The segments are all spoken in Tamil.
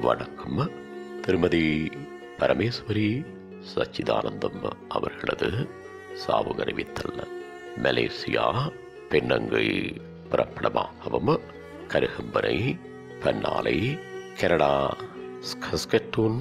வணக்கம் திருமதி பரமேஸ்வரி சச்சிதானந்தம் அவர்களது சாவு அறிவித்தல் மலேசியா பெண்ணங்கை பிறப்பிடமாகவும் Karukampanai Pannalai Canada Saskatoon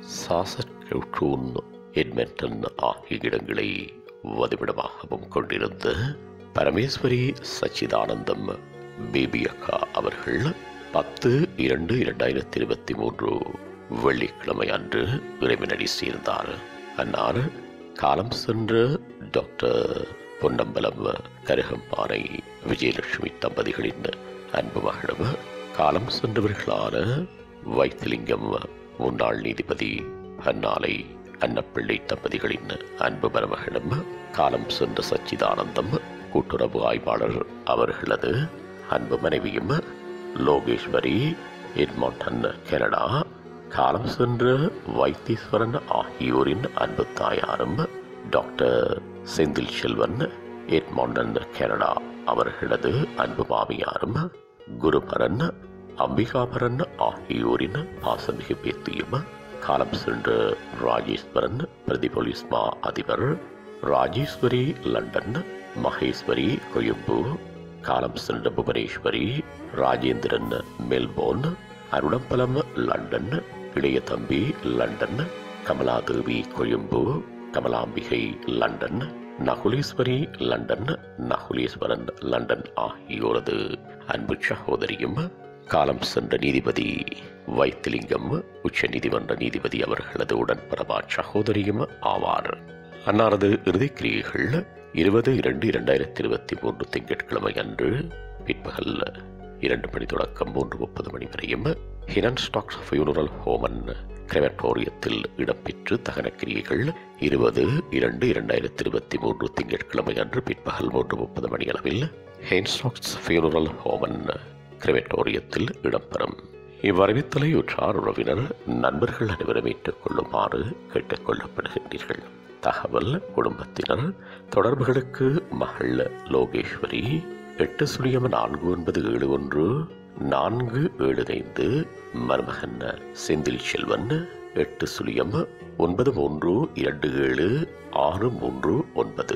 Saskatoon Edmonton ஆகிய இடங்களை வதிவிடமாகவும் கொண்டிருந்த பரமேஸ்வரி சச்சிதானந்தம் பேபி அக்கா அவர்கள் பத்து இரண்டு இரண்டாயிரத்தி இருபத்தி மூன்று வெள்ளிக்கிழமை அன்று இறைவனடி சேர்ந்தார் அன்னார் காலம் சென்ற டாக்டர் பொன்னம்பலம் கருகம்பாறை விஜயலட்சுமி தம்பதிகளின் அன்பு மகளும் காலம் சென்றவர்களான வைத்திலிங்கம் முன்னாள் நீதிபதி அன்னாலை அன்னப்பிள்ளை தம்பதிகளின் அன்பு மருமகளும் காலம் சென்ற சச்சிதானந்தம் கூட்டுறவு ஆய்வாளர் அவர்களது அன்பு மனைவியும் லோகேஸ்வரி எட்மாண்டன் கனடா காலம் சென்ற வைத்தீஸ்வரன் ஆகியோரின் அன்பு தாயாரும் doctor Senthil Selvan Edmonton Canada அவர்களது அன்பு மாமியாரும் குருபரன் அம்பிகாபரன் ஆகியோரின் பாசமிகு பேத்தியும் காலம் சென்ற ராஜேஸ்வரன் பிரதிபொலிஸ்மா அதிபர் ராஜேஸ்வரி லண்டன் மகேஸ்வரி கொழும்பு காலம் சென்ற புவனேஸ்வரி ராஜேந்திரன் மெல்போர்ன் அருணம்பலம் லண்டன் இளைய தம்பி London Kamaladevi Colombo Kamalambikai London Nakuleswari London Nakuleswaran London ஆகியோரது அன்பு சகோதரியும் காலம் சென்ற நீதிபதி வைத்திலிங்கம் உச்ச நீதிமன்ற நீதிபதி அவர்களது உடன்பரவா சகோதரியும் ஆவார் அன்னாரது இறுதிக்கிரியைகள் இருபது இரண்டு இரண்டாயிரத்தி இருபத்தி மூன்று திங்கட்கிழமை அன்று பிற்பகல் இரண்டு மணி தொடக்கம் மூன்று முப்பது மணி வரையும் ஹிரன் ஸ்டாக்ஸ் ஃபியூனரல் ஹோமன் கிரெமட்டோரியத்தில் இடம்பெற்று தகனக்கிரியைகள் இருபது இரண்டு இரண்டாயிரத்தி இருபத்தி மூன்று திங்கட்கிழமை அன்று பிற்பகல் மூன்று முப்பது மணி அளவில் ஹெயின்ஸ்டாக்ஸ் ஃபியூனரல் ஹோமன் கிரெமட்டோரியத்தில் இடம்பெறும் இவ்வறிவித்தலை உற்றார் உறவினர் நண்பர்கள் அனைவரும் ஏற்றுக்கொள்ளுமாறு கேட்டுக் கொள்ளப்படுகின்றீர்கள் தகவல் குடும்பத்தினர் தொடர்புகளுக்கு மகள் லோகேஸ்வரி எட்டு சுழியம் நான்கு ஒன்பது ஏழு ஒன்று நான்கு ஏழு ஐந்து மருமகன் செந்தில் செல்வன் எட்டு சுழியம் ஒன்பது மூன்று இரண்டு ஏழு ஆறு மூன்று ஒன்பது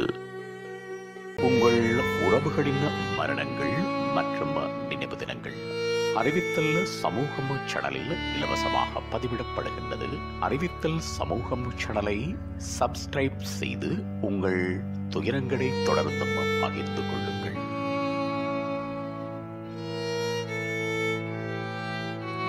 உங்கள் உறவுகளின் மரணங்கள் மற்றும் நினைவு தினங்கள் அறிவித்தல் சமூகம் சேனலில் இலவசமாக பதிவிடப்படுகின்றது அறிவித்தல் சமூகம் சேனலை சப்ஸ்கிரைப் செய்து உங்கள் துயரங்களை தொடர்ந்தும் பகிர்ந்து கொள்ளுங்கள்